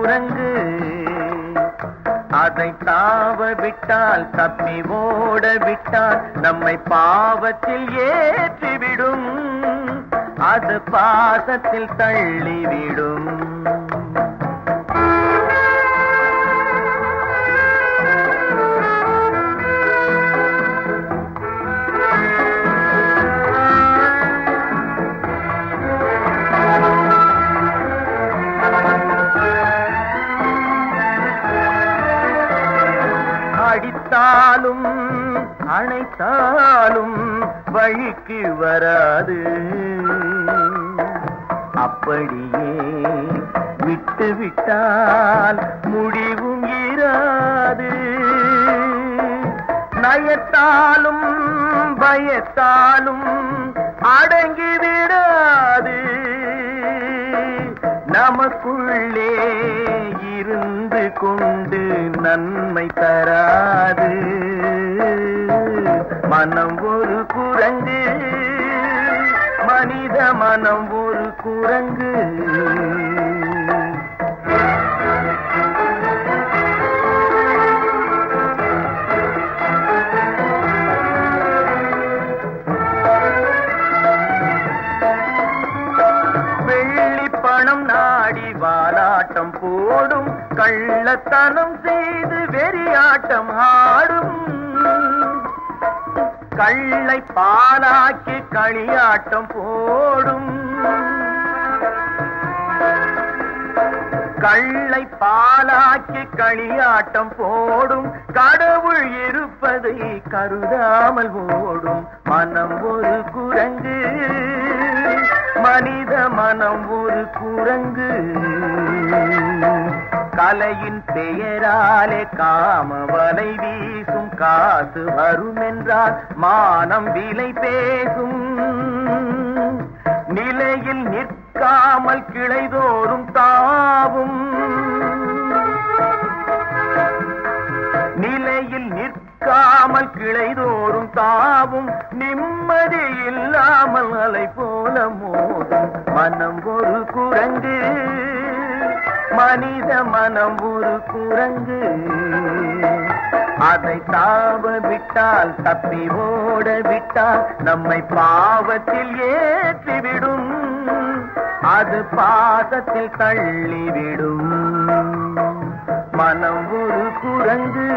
குரங்கு அதை தாவ விட்டால் தப்பி ஓட விட்டால் நம்மை பாவத்தில் ஏற்றிவிடும் அது பாசத்தில் தள்ளிவிடும் அடித்தாலும் அணைத்தாலும் வழிக்கு வராது அப்படியே விட்டு விட்டால் முடிவும் இராது நயத்தாலும் பயத்தாலும் அடங்கி விடாது நமக்குள்ளே இருந்து கொண்டு நன்மை தராது மனம் ஒரு குரங்கு மனித மனம் ஒரு குரங்கு வெள்ளி பணம் நாடி வாலாட்டம் போடும் கள்ளத்தனம் செய்து வெறியாட்டம் ஆடும் கள்ளை பாலாக்கி களியாட்டம் போடும் கள்ளை பாலாக்கி களியாட்டம் போடும் கடவுள் இருப்பதை கருதாமல் ஓடும் மனம் ஒரு குரங்கு மனித மனம் ஒரு குரங்கு கலையின் பெயராலே காம வலை வீசும் காசு வரும் என்றால் மானம் விலை பேசும் நிலையில் நிற்காமல் கிளைதோறும் தாவும் நிலையில் நிற்காமல் கிளைதோறும் தாவும் நிம்மதி இல்லாமல் அலை போல மோதும் மனம் ஒரு குரங்கு மனித மனம் ஒரு குரங்கு அதை தாவ விட்டால் தப்பி ஓட விட்டால் நம்மை பாவத்தில் ஏற்றிவிடும் அது பாசத்தில் தள்ளிவிடும் மனம் ஒரு குரங்கு